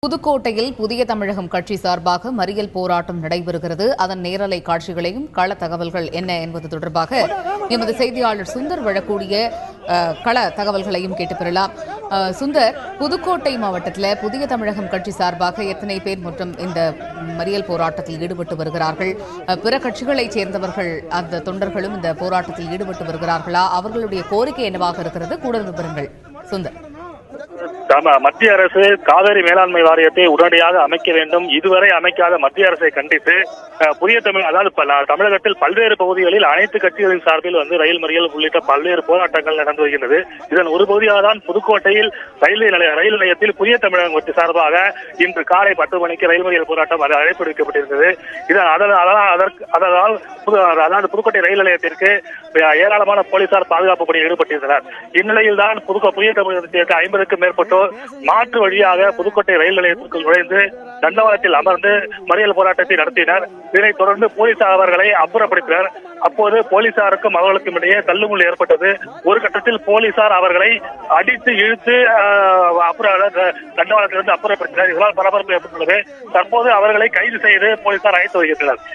புதுக்கோட்டையில் புதிய தமிழகம் கட்சி சார்பாக மறியல் போராட்டம் நடைபெறுகிறது அதன் நேரலை காட்சிகளையும் கள தகவல்கள் என்ன என்பது தொடர்பாக எமது செய்தியாளர் சுந்தர் வழக்கூடிய அஹ், கள தகவல்களையும் கேட்டு பெறலாம் அஹ், சுந்தர் புதுக்கோட்டை மாவட்டத்தில் புதிய தமிழகம் கட்சி சார்பாக எத்தனை பேர் மற்றும் இந்த மறியல் போராட்டத்தில் ஈடுபட்டு வருகிறார்கள் அஹ், பிற கட்சிகளைச் சேர்ந்தவர்கள் அந்த தொண்டர்களும் இந்த போராட்டத்தில் ஈடுபட்டு வருகிறார்களா அவர்களுடைய கோரிக்கை என்னவாக இருக்கிறது கூடுதல் விவரங்கள் சுந்தர் ஆமா, மத்திய அரசு காவிரி மேலாண்மை வாரியத்தை உடனடியாக அமைக்க வேண்டும் இதுவரை அமைக்காத மத்திய அரசை கண்டித்து அஹ், புதிய தமிழ் அதாவது பல- தமிழகத்தில் பல்வேறு பகுதிகளில் அனைத்து கட்சிகளின் சார்பில் வந்து ரயில் மறியல் உள்ளிட்ட பல்வேறு போராட்டங்கள் நடந்து வருகின்றது இதன் ஒரு பகுதியாக தான் புதுக்கோட்டையில் ரயில்வே நிலைய ரயில் நிலையத்தில் புதிய தமிழகம் கட்சி சார்பாக இன்று காலை பத்து மணிக்கு ரயில் மறியல் போராட்டம் அது அழைப்பு விடுக்கப்பட்டிருந்தது இதன் அதனால் அதனால் அதற்கு அதனால் புது- அதாவது புதுக்கோட்டை ரயில் நிலையத்திற்கு அஹ், ஏராளமான போலீசார் பாதுகாப்பு பணியில் ஈடுபட்டிருந்தனர் இந்நிலையில் தான் புதுக்கோ புதிய தமிழகத்திற்கு ஐம்பதுக்கும் மேற்பட்டோர் மாற்று வழியாக புதுக்கோட்டை ரயில் நிலையத்திற்குள் நுழைந்து தண்டவாளத்தில் அமர்ந்து மறியல் போராட்டத்தை நடத்தினர் இதனைத் தொடர்ந்து போலீசார் அவர்களை அப்புறப்படுத்தினர் அப்போது போலீசாருக்கும் அவர்களுக்கும் இடையே தள்ளுமுள் ஏற்பட்டது ஒரு கட்டத்தில் போலீசார் அவர்களை அடித்து இழுத்து அஹ், அப்புறம் அதாவது தண்டவாளத்திலிருந்து அப்புறப்படுத்தினர் இதனால் பரபரப்பு ஏற்பட்டுள்ளது தற்போது அவர்களை கைது செய்து போலீசார் அழைத்து வருகின்றனர்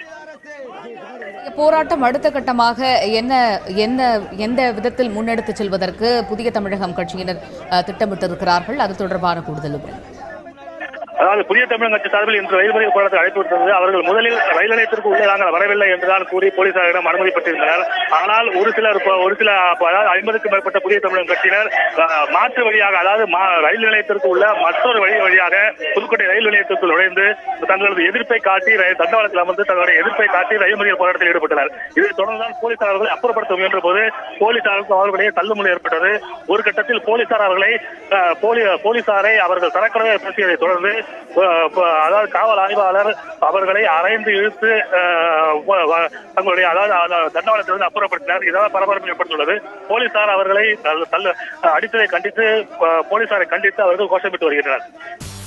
போராட்டம் அடுத்த கட்டமாக என்ன என்ன எந்த விதத்தில் முன்னெடுத்துச் செல்வதற்கு புதிய தமிழகம் கட்சியினர் அஹ், திட்டமிட்டிருக்கிறார்கள் அது தொடர்பான கூடுதல் விவரம் அதாவது புதிய தமிழக கட்சி சார்பில் இன்று ரயில் மறியல் போராட்டத்தை அழைப்பு விடுத்தது அவர்கள் முதலில் ரயில் நிலையத்திற்கு உள்ளே நாங்கள் வரவில்லை என்றுதான் கூறி போலீசாரிடம் அனுமதி பெற்றிருந்தனர் ஆனால் ஒரு சிலர் இப்ப- ஒரு சில அதாவது ஐம்பதுக்கும் மேற்பட்ட புதிய தமிழக கட்சியினர் அஹ், மாற்று வழியாக அதாவது மா- ரயில் நிலையத்திற்கு உள்ள மற்றொரு வழி வழியாக புதுக்கோட்டை ரயில் நிலையத்திற்குள் நுழைந்து தங்களது எதிர்ப்பை காட்டி ரயில் தண்டவாளத்தில் அமர்ந்து தங்களுடைய எதிர்ப்பை காட்டி ரயில் மறியல் போராட்டத்தில் ஈடுபட்டனர் இதைத் தொடர்ந்துதான் போலீசார் அவர்களை அப்புறப்படுத்த முயன்ற போது போலீசாருக்கும் அவர்களுடைய தள்ளுமுறை ஏற்பட்டது ஒரு கட்டத்தில் போலீசார் அவர்களை அஹ், போலி போலீசாரை அவர்கள் தரக்குறைய பேசியதை தொடர்ந்து அஹ், ப- அதாவது காவல் ஆய்வாளர் அவர்களை அரைந்து இழுத்து அஹ், வ- வ- தங்களுடைய அதாவது அந்த தண்டவாளத்திலிருந்து அப்புறப்படுத்தினர் இதனால் பரபரப்பு ஏற்பட்டுள்ளது போலீசார் அவர்களை தள்ள- தள்ள- அடித்ததை கண்டித்து அஹ், போலீசாரை கண்டித்து அவர்கள் கோஷமிட்டு வருகின்றனர்